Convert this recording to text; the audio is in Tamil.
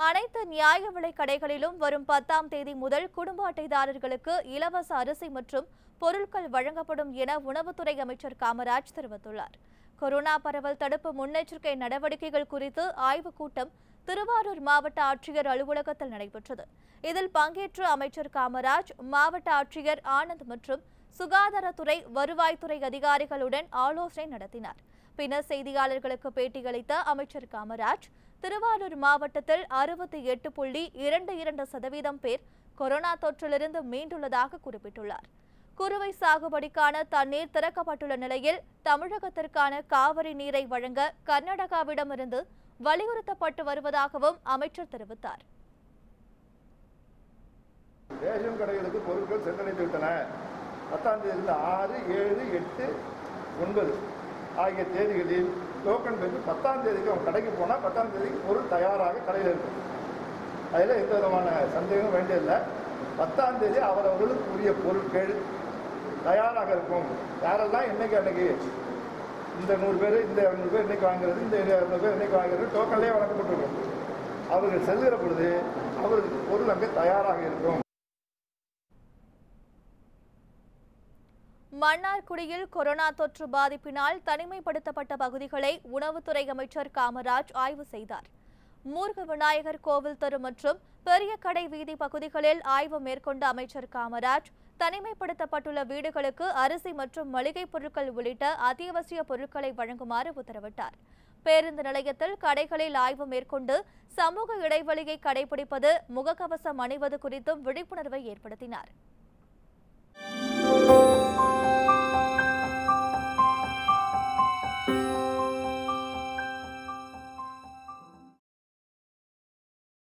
அனைத்து நியாய விலை கடைகளிலும் வரும் பத்தாம் தேதி முதல் குடும்ப அட்டைதாரர்களுக்கு இலவச அரிசி மற்றும் பொருட்கள் வழங்கப்படும் என உணவுத்துறை அமைச்சர் காமராஜ் தெரிவித்துள்ளார் கொரோனா பரவல் தடுப்பு முன்னெச்சரிக்கை நடவடிக்கைகள் குறித்து ஆய்வுக் கூட்டம் திருவாரூர் மாவட்ட ஆட்சியர் அலுவலகத்தில் நடைபெற்றது இதில் பங்கேற்ற அமைச்சர் காமராஜ் மாவட்ட ஆட்சியர் ஆனந்த் மற்றும் சுகாதாரத்துறை வருவாய்த்துறை அதிகாரிகளுடன் ஆலோசனை நடத்தினார் பின்னர் செய்தியாளர்களுக்கு பேட்டியளித்த அமைச்சர் காமராஜ் திருவாரூர் மாவட்டத்தில் அறுபத்தி எட்டு புள்ளி இரண்டு இரண்டு சதவீதம் பேர் கொரோனா தொற்றிலிருந்து மீண்டுள்ளதாக குறிப்பிட்டுள்ளார் குறுவை சாகுபடிக்கான தண்ணீர் திறக்கப்பட்டுள்ள நிலையில் தமிழகத்திற்கான காவிரி நீரை வழங்க கர்நாடகாவிடமிருந்து வலியுறுத்தப்பட்டு வருவதாகவும் அமைச்சர் தெரிவித்தார் ரேஷன் கடைகளுக்கு பொருட்கள் சென்றடைந்து விட்டன பத்தாம் தேதியில் ஆறு ஏழு எட்டு ஒன்பது ஆகிய தேதிகளில் டோக்கன் பெற்று பத்தாம் தேதிக்கு அவன் கடைக்கு போனால் பத்தாம் தேதிக்கு பொருள் தயாராக கடையில் இருக்கும் அதில் எந்த விதமான சந்தேகமும் வேண்டியதில்லை பத்தாம் தேதி அவரவர்களுக்கு உரிய பொருட்கள் தயாராக இருக்கும் யாரெல்லாம் என்னைக்கு அன்னைக்கு இந்த நூறு பேர் இந்த இரநூறு பேர் இன்னைக்கு வாங்குறது இந்த இரநூறு பேர் இன்னைக்கு வாங்குறது டோக்கன்லேயே வழங்கப்பட்டிருக்கும் அவர்கள் செல்கிற பொழுது அவருக்கு பொருள் அங்கே தயாராக இருக்கும் மன்னார்குடியில் கொரோனா தொற்று பாதிப்பினால் தனிமைப்படுத்தப்பட்ட பகுதிகளை உணவுத்துறை அமைச்சர் காமராஜ் ஆய்வு செய்தார் மூர்க விநாயகர் கோவில் தெரு மற்றும் பெரிய கடை வீதி பகுதிகளில் ஆய்வு மேற்கொண்ட அமைச்சர் காமராஜ் தனிமைப்படுத்தப்பட்டுள்ள வீடுகளுக்கு அரிசி மற்றும் மளிகைப் பொருட்கள் உள்ளிட்ட அத்தியாவசிய பொருட்களை வழங்குமாறு உத்தரவிட்டார் பேருந்து நிலையத்தில் கடைகளில் ஆய்வு மேற்கொண்டு சமூக இடைவெளியை கடைபிடிப்பது முகக்கவசம் அணிவது குறித்தும் விழிப்புணர்வை ஏற்படுத்தினார்